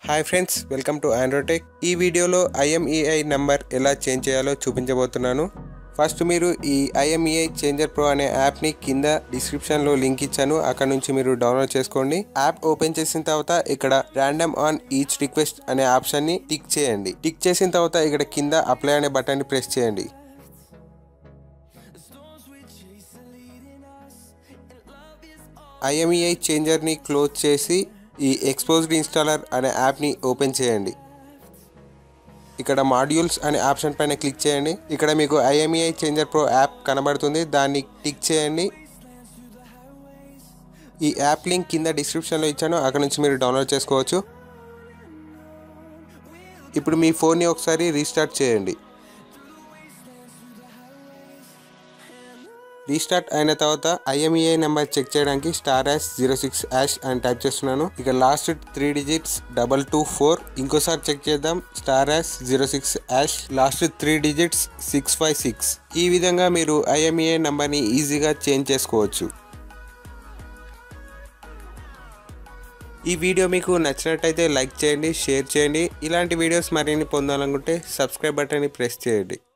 hi friends welcome to Androtech ఈ వీడియోలో IMEI number ఎలా చేంజ్ చేయాలో చూపించబోతున్నాను ఫస్ట్ మీరు ఈ ఐఎంఈఐ చేంజర్ ప్రో అనే యాప్ని కింద డిస్క్రిప్షన్లో లింక్ ఇచ్చాను అక్కడ నుంచి మీరు డౌన్లోడ్ చేసుకోండి యాప్ ఓపెన్ చేసిన తర్వాత ఇక్కడ ర్యాండమ్ ఆన్ ఈచ్ రిక్వెస్ట్ అనే ఆప్షన్ని టిక్ చేయండి టిక్ చేసిన తర్వాత ఇక్కడ కింద అప్లై అనే బటన్ని ప్రెస్ చేయండి ఐఎంఈఐ చేంజర్ని క్లోజ్ చేసి ఈ ఎక్స్పోజ్డ్ ఇన్స్టాలర్ అనే యాప్ని ఓపెన్ చేయండి ఇక్కడ మాడ్యూల్స్ అనే ఆప్షన్ పైన క్లిక్ చేయండి ఇక్కడ మీకు ఐఎంఈఐ చేంజర్ ప్రో యాప్ కనబడుతుంది దాన్ని టిక్ చేయండి ఈ యాప్ లింక్ కింద డిస్క్రిప్షన్లో ఇచ్చాను అక్కడ నుంచి మీరు డౌన్లోడ్ చేసుకోవచ్చు ఇప్పుడు మీ ఫోన్ని ఒకసారి రీస్టార్ట్ చేయండి రీస్టార్ట్ అయిన తర్వాత ఐఎంఈఐ నెంబర్ చెక్ చేయడానికి star hash zero six hash అని టైప్ చేస్తున్నాను ఇక last three digits double two four ఇంకోసారి చెక్ చేద్దాం star hash zero six hash last three digits six five six ఈ విధంగా మీరు ఐఎంఈఐ నెంబర్ని ఈజీగా చేంజ్ చేసుకోవచ్చు ఈ వీడియో మీకు నచ్చినట్టయితే లైక్ చేయండి షేర్ చేయండి ఇలాంటి వీడియోస్ మరిన్ని పొందాలనుకుంటే సబ్స్క్రైబ్ బటన్ని ప్రెస్ చేయండి